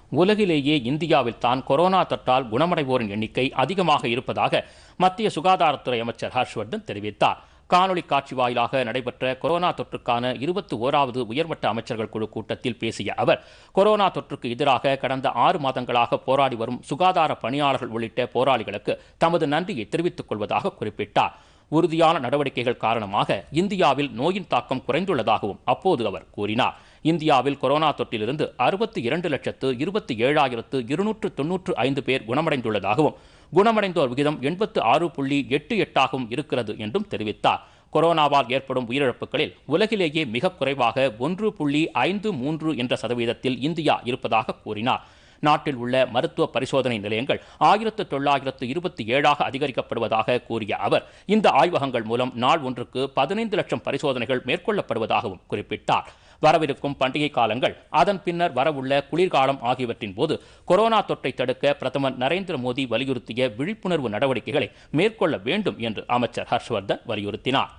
உலகிலேயே இந்தியாவில் தான் கொரோனா தொற்றால் குணமடைவோரின் எண்ணிக்கை அதிகமாக இருப்பதாக மத்திய சுகாதாரத்துறை அமைச்சர் ஹர்ஷ்வர்தன் தெரிவித்தார் காணொலி காட்சி வாயிலாக நடைபெற்ற கொரோனா தொற்றுக்கான இருபத்தி ஓராவது உயர்மட்ட அமைச்சர்கள் குழு கூட்டத்தில் பேசிய அவர் கொரோனா தொற்றுக்கு எதிராக கடந்த ஆறு மாதங்களாக போராடி வரும் சுகாதார பணியாளர்கள் உள்ளிட்ட போராளிகளுக்கு தமது நன்றியை தெரிவித்துக் கொள்வதாக குறிப்பிட்டார் உறுதியான நடவடிக்கைகள் காரணமாக இந்தியாவில் நோயின் தாக்கம் குறைந்துள்ளதாகவும் அப்போது அவர் கூறினார் இந்தியாவில் கொரோனா தொற்றிலிருந்து அறுபத்தி இரண்டு லட்சத்து இருபத்தி ஏழாயிரத்து இருநூற்று தொன்னூற்று ஐந்து பேர் குணமடைந்துள்ளதாகவும் குணமடைந்தோர் விகிதம் எண்பத்து ஆறு புள்ளி எட்டு எட்டாகவும் இருக்கிறது என்றும் தெரிவித்தார் கொரோனாவால் ஏற்படும் உயிரிழப்புகளில் உலகிலேயே மிக குறைவாக ஒன்று புள்ளி ஐந்து மூன்று என்ற சதவீதத்தில் இந்தியா இருப்பதாக கூறினார் நாட்டில் உள்ள மருத்துவ பரிசோதனை நிலையங்கள் ஆயிரத்து தொள்ளாயிரத்து இருபத்தி ஏழாக அதிகரிக்கப்படுவதாக கூறிய அவர் இந்த ஆய்வகங்கள் மூலம் நாள் ஒன்றுக்கு பதினைந்து லட்சம் பரிசோதனைகள் மேற்கொள்ளப்படுவதாகவும் குறிப்பிட்டார் வரவிருக்கும் பண்டிகை காலங்கள் அதன் பின்னர் வரவுள்ள குளிர்காலம் ஆகியவற்றின் போது கொரோனா தொற்றை தடுக்க பிரதமர் நரேந்திர மோடி வலியுறுத்திய விழிப்புணர்வு நடவடிக்கைகளை மேற்கொள்ள வேண்டும் என்று அமைச்சர் ஹர்ஷ்வர்தன் வலியுறுத்தினார்